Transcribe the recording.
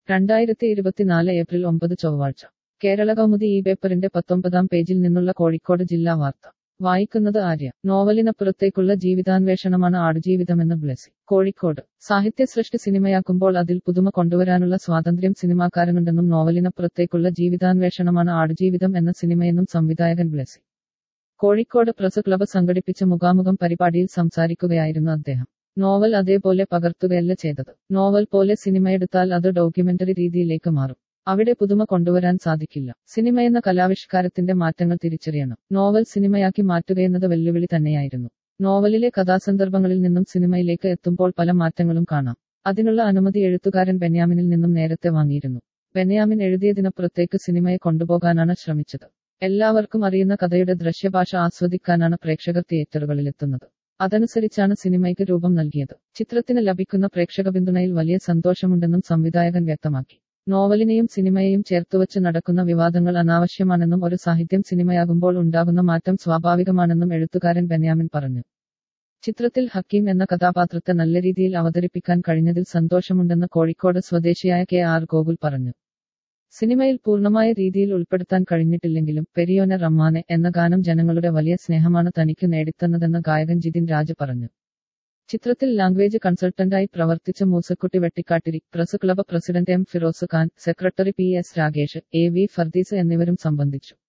രണ്ടായിരത്തി ഇരുപത്തിനാല് ഏപ്രിൽ ഒമ്പത് ചൊവ്വാഴ്ച കേരള കൗമുദി ഈ പേപ്പറിന്റെ പത്തൊമ്പതാം പേജിൽ നിന്നുള്ള കോഴിക്കോട് ജില്ലാ വാർത്ത വായിക്കുന്നത് ആര്യ നോവലിനപ്പുറത്തേക്കുള്ള ജീവിതാന്വേഷണമാണ് ആടുജീവിതമെന്ന് ബ്ലെസി കോഴിക്കോട് സാഹിത്യ സൃഷ്ടി സിനിമയാക്കുമ്പോൾ അതിൽ പുതുമ കൊണ്ടുവരാനുള്ള സ്വാതന്ത്ര്യം സിനിമാക്കാരനുണ്ടെന്നും നോവലിനപ്പുറത്തേക്കുള്ള ജീവിതാന്വേഷണമാണ് ആടുജീവിതം എന്ന സിനിമയെന്നും സംവിധായകൻ ബ്ലെസി കോഴിക്കോട് പ്രസ് ക്ലബ്ബ് സംഘടിപ്പിച്ച മുഖാമുഖം പരിപാടിയിൽ സംസാരിക്കുകയായിരുന്നു അദ്ദേഹം നോവൽ അതേപോലെ പകർത്തുകയല്ല ചെയ്തത് നോവൽ പോലെ സിനിമയെടുത്താൽ അത് ഡോക്യുമെന്ററി രീതിയിലേക്ക് മാറും അവിടെ പുതുമ കൊണ്ടുവരാൻ സാധിക്കില്ല സിനിമയെന്ന കലാവിഷ്കാരത്തിന്റെ മാറ്റങ്ങൾ തിരിച്ചറിയണം നോവൽ സിനിമയാക്കി മാറ്റുകയെന്നത് വെല്ലുവിളി തന്നെയായിരുന്നു നോവലിലെ കഥാസന്ദർഭങ്ങളിൽ നിന്നും സിനിമയിലേക്ക് എത്തുമ്പോൾ പല മാറ്റങ്ങളും കാണാം അതിനുള്ള അനുമതി എഴുത്തുകാരൻ ബെന്യാമിനിൽ നിന്നും നേരത്തെ വാങ്ങിയിരുന്നു ബെന്യാമിൻ എഴുതിയതിനപ്പുറത്തേക്ക് സിനിമയെ കൊണ്ടുപോകാനാണ് ശ്രമിച്ചത് എല്ലാവർക്കും അറിയുന്ന കഥയുടെ ദൃശ്യഭാഷ ആസ്വദിക്കാനാണ് പ്രേക്ഷകർ തിയേറ്ററുകളിലെത്തുന്നത് അതനുസരിച്ചാണ് സിനിമയ്ക്ക് രൂപം നൽകിയത് ചിത്രത്തിന് ലഭിക്കുന്ന പ്രേക്ഷക പിന്തുണയിൽ വലിയ സന്തോഷമുണ്ടെന്നും സംവിധായകൻ വ്യക്തമാക്കി നോവലിനെയും സിനിമയെയും ചേർത്തുവച്ച് നടക്കുന്ന വിവാദങ്ങൾ അനാവശ്യമാണെന്നും ഒരു സാഹിത്യം സിനിമയാകുമ്പോൾ ഉണ്ടാകുന്ന മാറ്റം സ്വാഭാവികമാണെന്നും എഴുത്തുകാരൻ ബെന്യാമിൻ പറഞ്ഞു ചിത്രത്തിൽ ഹക്കീം എന്ന കഥാപാത്രത്തെ നല്ല രീതിയിൽ അവതരിപ്പിക്കാൻ കഴിഞ്ഞതിൽ സന്തോഷമുണ്ടെന്ന് കോഴിക്കോട് സ്വദേശിയായ കെ ആർ ഗോകുൽ പറഞ്ഞു സിനിമയിൽ പൂർണ്ണമായ രീതിയിൽ ഉൾപ്പെടുത്താൻ കഴിഞ്ഞിട്ടില്ലെങ്കിലും പെരിയോന റമ്മാനെ എന്ന ഗാനം ജനങ്ങളുടെ വലിയ സ്നേഹമാണ് തനിക്ക് നേടിത്തന്നതെന്ന് ഗായകൻ ജിതിൻ രാജ് പറഞ്ഞു ചിത്രത്തിൽ ലാംഗ്വേജ് കൺസൾട്ടന്റായി പ്രവർത്തിച്ച Moosakutty Vettikkattiri press club president M Firoz Khan secretary P S Ragesh A V Fardees എന്നിവരും സംബന്ധിച്ചു